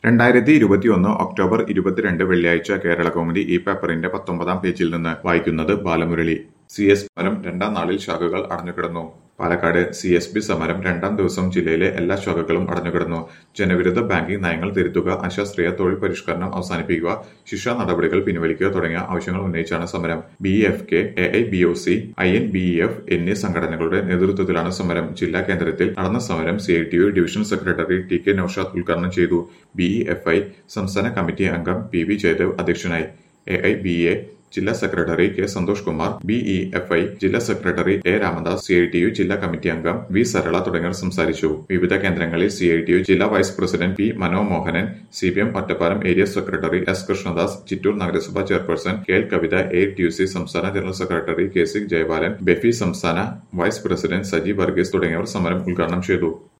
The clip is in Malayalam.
രണ്ടായിരത്തി ഇരുപത്തിയൊന്ന് ഒക്ടോബർ ഇരുപത്തിരണ്ട് വെള്ളിയാഴ്ച കേരള കൗമുദി ഈ പേപ്പറിന്റെ പത്തൊമ്പതാം പേജിൽ നിന്ന് വായിക്കുന്നത് ബാലമുരളി സി എസ് സമരം രണ്ടാം നാളിൽ ശാഖകൾ അടഞ്ഞുകിടന്നു പാലക്കാട് സി എസ് ബി സമരം രണ്ടാം ദിവസം ജില്ലയിലെ എല്ലാ ശാഖകളും അടഞ്ഞുകിടന്നു ജനവിരുദ്ധ ബാങ്കിംഗ് നയങ്ങൾ തിരുത്തുക അശാസ്ത്രീയ തൊഴിൽ പരിഷ്കരണം അവസാനിപ്പിക്കുക ശിക്ഷാ നടപടികൾ പിൻവലിക്കുക തുടങ്ങിയ ആവശ്യങ്ങൾ ഉന്നയിച്ചാണ് സമരം B F K A I B O C I N B F എന്നീ സംഘടനകളുടെ നേതൃത്വത്തിലാണ് സമരം ജില്ലാ കേന്ദ്രത്തിൽ നടന്ന സമരം C I T U division secretary T K Naushad ഉദ്ഘാടനം ചെയ്തു ബി ഇ എഫ് ഐ സംസ്ഥാന കമ്മിറ്റി അംഗം പി വി ജയദേവ് അധ്യക്ഷനായി എ ഐ ബി എ ജില്ലാ സെക്രട്ടറി K Santhosh Kumar B E F I ജില്ലാ സെക്രട്ടറി A Ramadas C I T U ജില്ലാ കമ്മിറ്റി അംഗം വി സരള തുടങ്ങിയവർ സംസാരിച്ചു വിവിധ കേന്ദ്രങ്ങളിൽ സി ഐ ടി യു ജില്ലാ vice president P Manomohanan C P M Ottapalam area secretary S Krishnadas Chittur നഗരസഭാ chairperson K L Kavitha A T U C സംസ്ഥാന general secretary K C Jayapalan BEFI സംസ്ഥാന വൈസ് പ്രസിഡന്റ് സജി വർഗീസ് തുടങ്ങിയവർ സമരം ഉദ്ഘാടനം ചെയ്തു